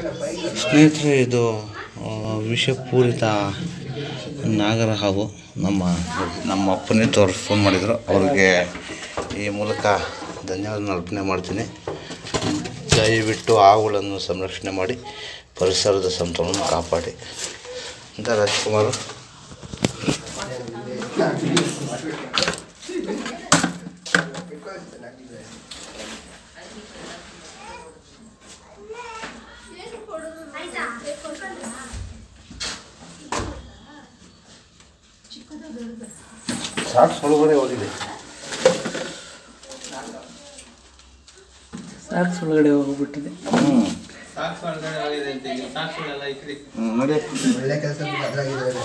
ಸ್ನೇಹಿತರೆ ಇದು ಆ, ವಿಷಪೂರಿತ ನಾಗರ ಹಾವು ನಮ್ಮ ನಮ್ಮ ಪುನೀತ್ ಅವರು ಫೋನ್ ಮಾಡಿದರು ಅವ್ರಿಗೆ ಈ ಮೂಲಕ ಧನ್ಯವಾದ ಅರ್ಪಣೆ ಮಾಡ್ತೀನಿ ದಯವಿಟ್ಟು ಹಾವುಗಳನ್ನು ಸಂರಕ್ಷಣೆ ಮಾಡಿ ಪರಿಸರದ ಸಮತೋಲನ ಕಾಪಾಡಿ ಅಂತ ರಾಜ್ಕುಮಾರ್ ಸಾಕು ಒಳಗಡೆ ಹೋಗಿದೆ ಸಾಕ್ಸ್ ಒಳಗಡೆ ಹೋಗ್ಬಿಟ್ಟಿದೆ ಹ್ಞೂ ಸಾಕ್ಸ್ ಒಳಗಡೆ ಆಗಿದೆ ಅಂತ ಈಗ ಸಾಕ್ಸ್ಗಳೆಲ್ಲ ಈ ಕಡೆ ಹ್ಞೂ ನೋಡಿ ಒಳ್ಳೆ ಕೆಲಸ ಅದ್ರಾಗಿದ್ದಾರೆ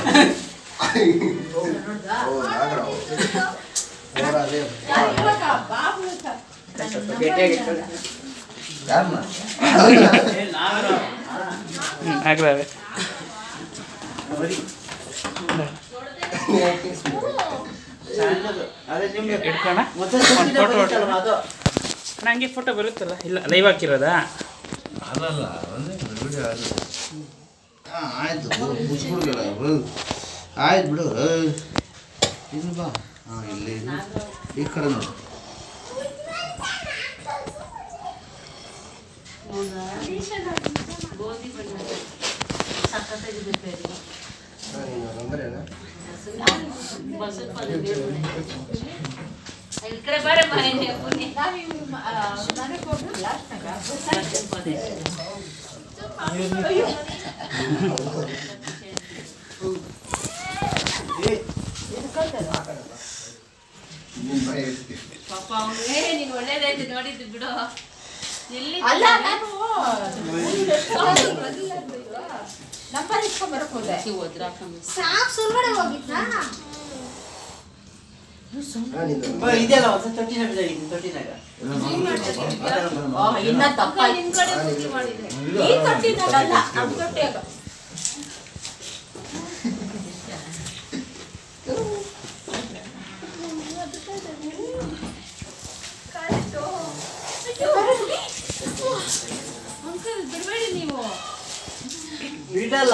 ಓ ನಾಗರ ಓಡ ಅದೇ ಯಾರನ್ನ ಆಗ್ರವೆ ಇಟ್ಕೋಣ ಒಂದು ಫೋಟೋ ನಂಗೆ ಫೋಟೋ ಬರುತ್ತಲ್ಲ ಇಲ್ಲ ಲೈವ್ ಹಾಕಿರೋದಾ ಅಲ್ಲಲ್ಲ ಒಂದೇ ವಿಡಿಯೋ ಅದು ಹಾಂ ಆಯಿತು ಮುಚ್ಬಿಡ್ಬೇಡ ಆಯ್ತು ಬಿಡು ಏಯ್. ಇಲ್ಲಿ ಬಾ ಹಾಂ ಇಲ್ಲಿ ಇಲ್ಲಿ. ಈ ಕಡೆ ನೋಡು ನಂಬರ್ ಏನ ಈ ಕಡೆ ಬಾರೆ ಮನೆ ಪುಣ್ಯ ಪಾಪ ಅವ್ನೇ ನೀನ್ ಒಳ್ಳೇದಾಯ್ತು ನೋಡಿದ್ದು ಬಿಡು ಎಲ್ಲಿ ಅಲ್ಲ ನಾನು ನಂಬರ್ ಇಸ್ಕೊಂಡ್ ಬರಕ್ ಹೋದೆ ಸಾಕ್ಸ್ ಒಳಗಡೆ ಹೋಗಿದ್ನಾ ಇದೆಯಲ್ಲ ಒಂದು ತೊಟ್ಟಿನಾಗ ಬಿದ್ದಾಗಿದೆ ತೊಟ್ಟಿನಾಗ ಆ, ಇನ್ನ ತಪ್ಪ ನಿನ್ ಕಡೆ ಬುದ್ಧಿ ಮಾಡಿದೆ ಈ ತೊಟ್ಟಿನಾಗಲ್ಲ ನಮ್ ತೊಟ್ಟಿಯಾಗ ಅಂಕಲ್ ಬಿಡ್ಬೇಡಿ ನೀವು ಬಿಡಲ್ಲ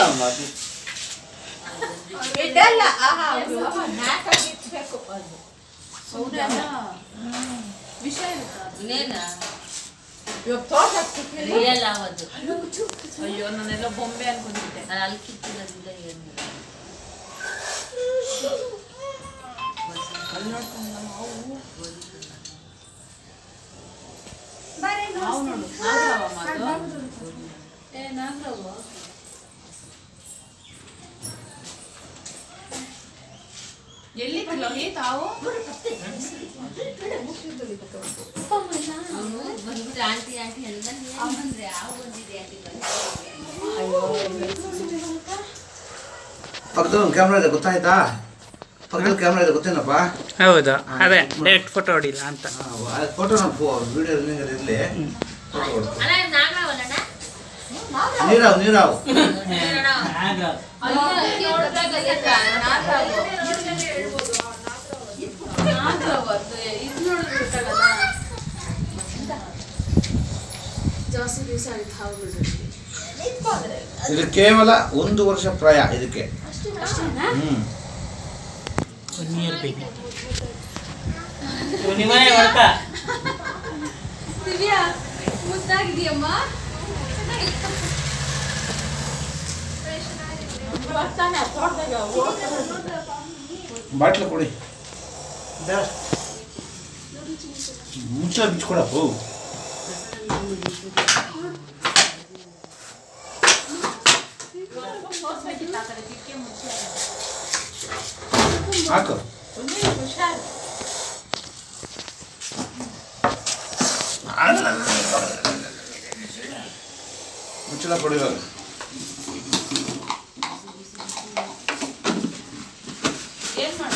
ಬಿಡಲ್ಲ ಆಹಾ ಅವ್ರು ನಾಲ್ಕಾಗಿರ್ಬೇಕು ಅದು ಹೌದಾ ವಿಷ ಇರುತ್ತಾ ಇನ್ನೇನ ಇವಾಗ ತೋಟ ಸಿಕ್ಕಿಲ್ಲ ರಿಯಲ್ ಆವದು ಅಯ್ಯೋ ನಾನೆಲ್ಲ ಬೊಂಬೆ ಅನ್ಕೊಂಡ್ಬಿಟ್ಟೆ ನಾನು ಅಲ್ಲಿ ಕಿತ್ತಿರೋದ್ರಿಂದ ಏನು ಏ ನಾಗರವ್ವ ಎಲ್ಲಿ ಲೋಹಿ ತಾವು ಅವನು ಬಂದ್ಬಿಟ್ಟು ಆಂಟಿ ಆಂಟಿ ಎಲ್ಲ ಏನ್ ಬಂದ್ರೆ ಯಾವ ಬಂದಿದೆ ಆಂಟಿ ಪಕ್ಕದಲ್ಲಿ ಕ್ಯಾಮ್ರಾ ಇದೆ ಗೊತ್ತಾಯ್ತಾ ಪಕ್ಕದಲ್ಲಿ ಕ್ಯಾಮ್ರಾ ಇದೆ ಗೊತ್ತೇನಪ್ಪ ಹೌದು ಅದೇ ಡೈರೆಕ್ಟ್ ಫೋಟೋ ಹೊಡಿಲ್ಲ ಅಂತ ಫೋಟೋ ನಾನು ಫೋ ವಿಡಿಯೋ ಇರಲಿ ಫೋಟೋ ಹೊಡ್ಕೊ. ಅಣ್ಣ ನಾಗರವಲ್ಲಣ್ಣ ನೀರಾವ್ ನೀರಾವ್ ನೋಡಿದಾಗ ನಾಗರವ ನಾಗರವ ಇದು ನೋಡಿದ್ರೆ ಗೊತ್ತಾಗಲ್ಲ ಜಾಸ್ತಿ ದಿವಸ ಆಯ್ತು ಹಾವುಗಳು ಇದು ಕೇವಲ ಒಂದು ವರ್ಷ ಪ್ರಾಯ ಇದಕ್ಕೆ ಹ್ಞೂ ಒನ್ ಇಯರ್ ಬೇಕು ನಿಮ್ಮನೆ ಬರ್ತಾ ದಿವ್ಯಾ ಮುದ್ದಾಗಿದೆಯಮ್ಮ ಬರ್ತಾನೆ ತೋಟದಾಗ ಬಾಟ್ಲು ಕೊಡಿ ಮುಚ್ಚ ಬಿಚ್ಕೊಡಪ್ಪ ಹಾಕು ಹುಷಾರು ಮುಚ್ಚಳ ಕೊಡಿವಾಗ ಏನ್ ಮಾಡ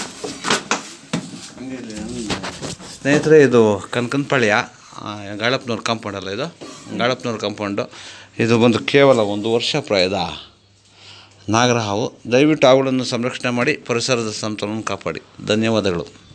ಸ್ನೇಹಿತರೆ ಇದು ಕನಕನಪಾಳ್ಯ ಗಾಳಪ್ಪನವ್ರ ಕಾಂಪೌಂಡ್ ಅಲ್ಲ ಇದು ಗಾಳಪ್ಪನವ್ರ ಕಾಂಪೌಂಡು ಇದು ಬಂದು ಕೇವಲ ಒಂದು ವರ್ಷ ಪ್ರಾಯದ ನಾಗರ ಹಾವು ದಯವಿಟ್ಟು ಅವುಗಳನ್ನು ಸಂರಕ್ಷಣೆ ಮಾಡಿ ಪರಿಸರದ ಸಮತೋಲನ ಕಾಪಾಡಿ ಧನ್ಯವಾದಗಳು